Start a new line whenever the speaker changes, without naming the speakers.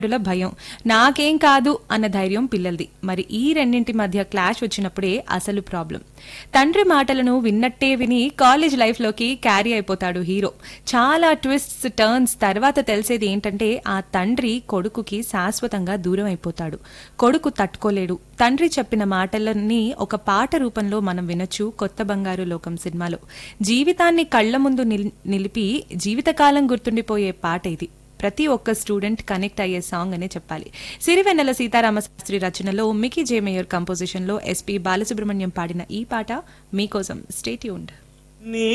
ల భయం నాకేం కాదు అన్న ధైర్యం పిల్లలది మరి ఈ రెండింటి మధ్య క్లాష్ వచ్చినప్పుడే అసలు ప్రాబ్లం తండ్రి మాటలను విన్నట్టే విని కాలేజ్ లైఫ్లోకి క్యారీ అయిపోతాడు హీరో చాలా ట్విస్ట్స్ టర్న్స్ తర్వాత తెలిసేది ఏంటంటే ఆ తండ్రి కొడుకుకి శాశ్వతంగా దూరం అయిపోతాడు కొడుకు తట్టుకోలేడు తండ్రి చెప్పిన మాటలన్నీ ఒక పాట రూపంలో మనం వినొచ్చు కొత్త బంగారు లోకం సినిమాలో జీవితాన్ని కళ్ళ ముందు నిల్- నిలిపి జీవితకాలం గుర్తుండిపోయే పాట ఇది ప్రతి ఒక్క స్టూడెంట్ కనెక్ట్ అయ్యే సాంగ్ అనే చెప్పాలి సిరివెన్నెల సీతారామ శాస్త్రి రచనలో మికీ జే మేయర్ కంపోజిషన్లో ఎస్పి బాలసుబ్రహ్మణ్యం పాడిన ఈ పాట మీకోసం స్టేట్యూన్డ్
నీ